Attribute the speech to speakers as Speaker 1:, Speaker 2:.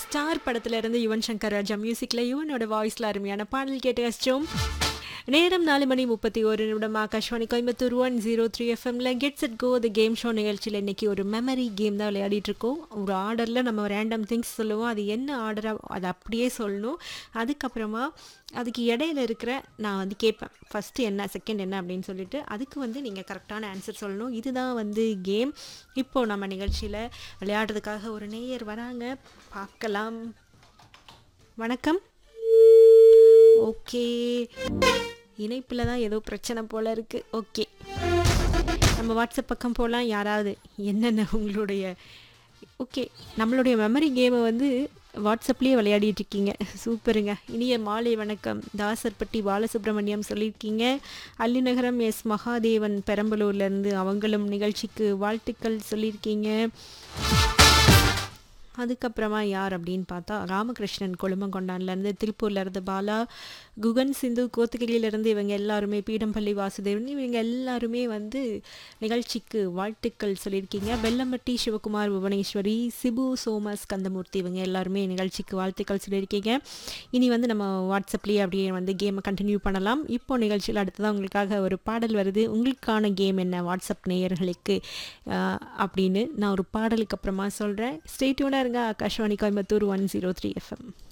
Speaker 1: star படத்துல இருந்து யுவன் சங்கர் ராஜா மியூசிக்ல யுவனோட வாய்ஸ்ல அருமையான பாடல் கேட்டு வச்சோம் நேரம் நாலு மணி முப்பத்தி ஒரு நிமிடம் Akashvani Coimbatore one zero three எஃப்எம்ல gets it go the game show நிகழ்ச்சியில் இன்னைக்கு ஒரு மெமரி கேம் தான் விளையாடிட்டு இருக்கோம் ஒரு ஆர்டரில் நம்ம ரேண்டம் திங்ஸ் சொல்லுவோம் அது என்ன ஆர்டராக அதை அப்படியே சொல்லணும் அதுக்கப்புறமா அதுக்கு இடையில இருக்கிற நான் வந்து கேட்பேன் ஃபஸ்ட்டு என்ன செகண்ட் என்ன அப்படின்னு சொல்லிட்டு அதுக்கு வந்து நீங்கள் கரெக்டான ஆன்சர் சொல்லணும் இதுதான் வந்து கேம் இப்போ நம்ம நிகழ்ச்சியில் விளையாடுறதுக்காக ஒரு நேயர் வராங்க பார்க்கலாம் வணக்கம் ஓகே இணைப்பில் தான் ஏதோ பிரச்சனை போல இருக்குது ஓகே நம்ம வாட்ஸ்அப் பக்கம் போகலாம் யாராவது என்னென்ன உங்களுடைய ஓகே நம்மளுடைய மெமரி கேமை வந்து வாட்ஸ்அப்லேயே விளையாடிட்டு இருக்கீங்க சூப்பருங்க இனிய மாலை வணக்கம் தாசர்பட்டி பாலசுப்ரமணியம் சொல்லியிருக்கீங்க அல்லிநகரம் எஸ் மகாதேவன் பெரம்பலூர்லேருந்து அவங்களும் நிகழ்ச்சிக்கு வாழ்த்துக்கள் சொல்லியிருக்கீங்க அதுக்கப்புறமா யார் அப்படின்னு பார்த்தா ராமகிருஷ்ணன் கொழுமங்கொண்டான்லேருந்து திருப்பூர்லேருந்து பாலா குகன் சிந்து கோத்தகிரியிலேருந்து இவங்க எல்லாருமே பீடம்பள்ளி வாசுதேவன் இவங்க எல்லாருமே வந்து நிகழ்ச்சிக்கு வாழ்த்துக்கள் சொல்லியிருக்கீங்க வெள்ளம்பட்டி சிவகுமார் புவனேஸ்வரி சிபு சோமஸ் கந்தமூர்த்தி இவங்க எல்லாருமே நிகழ்ச்சிக்கு வாழ்த்துக்கள் சொல்லியிருக்கீங்க இனி வந்து நம்ம வாட்ஸ்அப்லேயே அப்படியே வந்து கேமை கண்டினியூ பண்ணலாம் இப்போ நிகழ்ச்சியில் அடுத்ததாக உங்களுக்காக ஒரு பாடல் வருது உங்களுக்கான கேம் என்ன வாட்ஸ்அப் நேயர்களுக்கு ஆஹ், அப்படின்னு நான் ஒரு பாடலுக்கு அப்புறமா சொல்கிறேன் ஸ்டேட்யூனாக இருங்க Akashvani Coimbatore one zero three FM